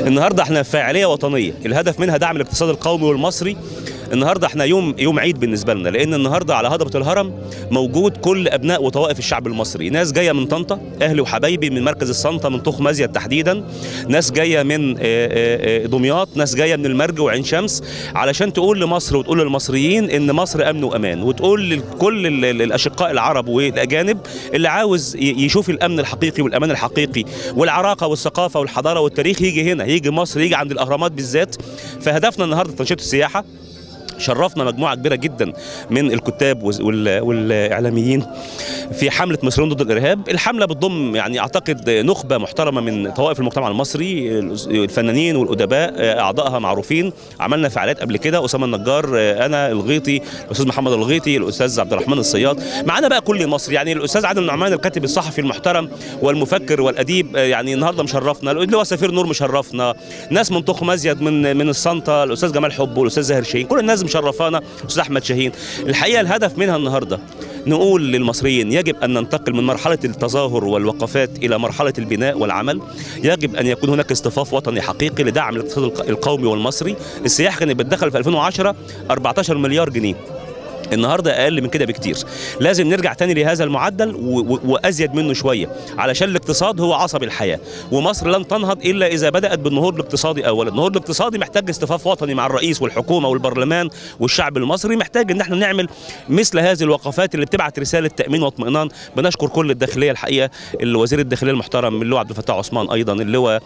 النهارده احنا في فاعليه وطنيه الهدف منها دعم الاقتصاد القومي والمصري النهارده احنا يوم يوم عيد بالنسبه لنا لان النهارده على هضبه الهرم موجود كل ابناء وطوائف الشعب المصري ناس جايه من طنطا اهلي وحبايبي من مركز الصنطه من طوخ مزيد تحديدا ناس جايه من آه، آه، آه، دمياط ناس جايه من المرج وعين شمس علشان تقول لمصر وتقول للمصريين ان مصر امن وامان وتقول لكل ال- ال- الاشقاء العرب والاجانب اللي عاوز ي- يشوف الامن الحقيقي والامان الحقيقي والعراقه والثقافه والحضاره والتاريخ يجي هنا يجي مصر يجي عند الاهرامات بالذات فهدفنا النهارده تنشيط السياحه شرفنا مجموعه كبيره جدا من الكتاب والز- وال- والاعلاميين في حمله مصريون ضد الارهاب الحمله بتضم يعني اعتقد نخبه محترمه من طوائف المجتمع المصري الفنانين والادباء اعضائها معروفين عملنا فعاليات قبل كده اسامه النجار انا الغيطي الاستاذ محمد الغيطي الاستاذ عبد الرحمن الصياد معانا بقى كل مصر يعني الاستاذ عادل نعمان الكاتب الصحفي المحترم والمفكر والاديب يعني النهارده مشرفنا اللي هو سفير نور مشرفنا ناس من طوخ مزيد من من الصنطه الاستاذ جمال حب والاستاذ زاهر شاهين كل الناس مشرفانا الاستاذ احمد شاهين الحقيقه الهدف منها النهارده نقول للمصريين يجب ان ننتقل من مرحله التظاهر والوقفات الى مرحله البناء والعمل يجب ان يكون هناك اصطفاف وطني حقيقي لدعم الاقتصاد الق- القومي والمصري السياحه كانت بتدخل في 2010 14 مليار جنيه النهارده اقل من كده بكتير لازم نرجع تاني لهذا المعدل و- و- وازيد منه شويه علشان الاقتصاد هو عصب الحياه ومصر لن تنهض الا اذا بدات بالنهوض الاقتصادي اولا النهوض الاقتصادي محتاج اصطفاف وطني مع الرئيس والحكومه والبرلمان والشعب المصري محتاج ان احنا نعمل مثل هذه الوقفات اللي بتبعت رساله تامين واطمئنان بنشكر كل الداخليه الحقيقه الوزير الداخليه المحترم اللي هو عبد الفتاح عثمان ايضا اللي هو آه،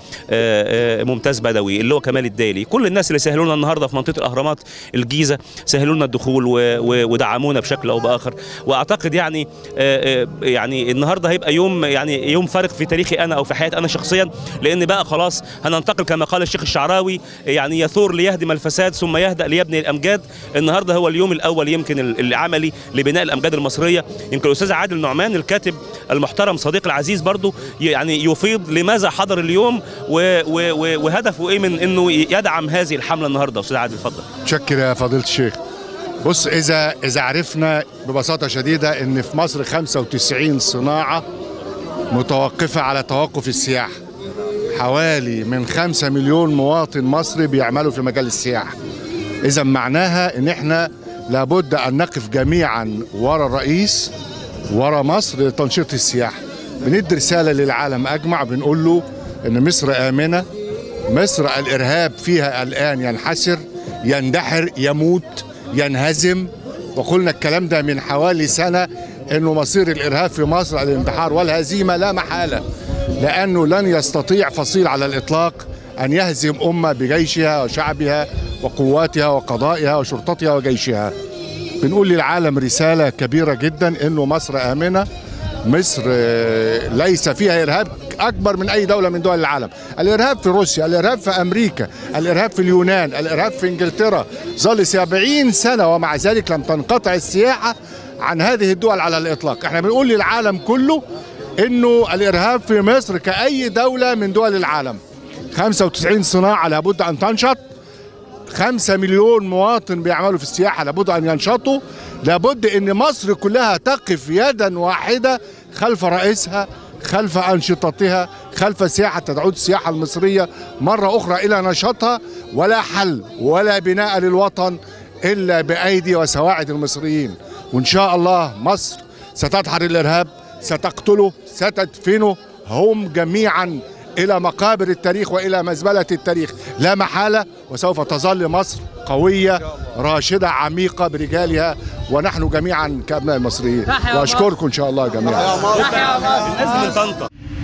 آه، ممتاز بدوي اللي هو كمال الدالي كل الناس اللي سهلوا لنا النهارده في منطقه الاهرامات الجيزه سهلوا لنا الدخول و- و- ودعمونا بشكل او باخر واعتقد يعني آه، آه، يعني النهارده هيبقى يوم يعني يوم فارق في تاريخي انا او في حياتي انا شخصيا لان بقى خلاص هننتقل كما قال الشيخ الشعراوي يعني يثور ليهدم الفساد ثم يهدأ ليبني الامجاد النهارده هو اليوم الاول يمكن ال- العملي لبناء الامجاد المصريه يمكن الاستاذ عادل نعمان الكاتب المحترم صديق العزيز برضو يعني يفيض لماذا حضر اليوم و- و- و- وهدفه ايه من انه يدعم هذه الحمله النهارده استاذ عادل اتفضل متشكر يا فضيلة الشيخ بص إذا إذا عرفنا ببساطة شديدة إن في مصر 95 صناعة متوقفة على توقف السياحة حوالي من 5 مليون مواطن مصري بيعملوا في مجال السياحة إذا معناها إن إحنا لابد أن نقف جميعا ورا الرئيس ورا مصر لتنشيط السياحة بندي رسالة للعالم أجمع بنقول له إن مصر آمنة مصر الإرهاب فيها الآن ينحسر يندحر يموت ينهزم وقلنا الكلام ده من حوالي سنة انه مصير الارهاب في مصر الانتحار والهزيمة لا محالة لانه لن يستطيع فصيل على الاطلاق ان يهزم امة بجيشها وشعبها وقواتها وقضائها وشرطتها وجيشها بنقول للعالم رسالة كبيرة جدا انه مصر امنة مصر آه، ليس فيها ارهاب اكبر من اي دوله من دول العالم الارهاب في روسيا الارهاب في امريكا الارهاب في اليونان الارهاب في انجلترا ظل 70 سنه ومع ذلك لم تنقطع السياحه عن هذه الدول على الاطلاق احنا بنقول للعالم كله انه الارهاب في مصر كاي دوله من دول العالم 95 صناعه لابد ان تنشط خمسة مليون مواطن بيعملوا في السياحة لابد أن ينشطوا لابد أن مصر كلها تقف يدا واحدة خلف رئيسها خلف أنشطتها خلف سياحة تعود السياحة المصرية مرة أخرى إلى نشاطها ولا حل ولا بناء للوطن إلا بأيدي وسواعد المصريين وإن شاء الله مصر ستدحر الإرهاب ستقتله ستدفنه هم جميعا إلى مقابر التاريخ وإلى مزبلة التاريخ لا محالة وسوف تظل مصر قوية راشدة عميقة برجالها ونحن جميعا كأبناء المصريين وأشكركم إن شاء الله جميعا الناس من طنطا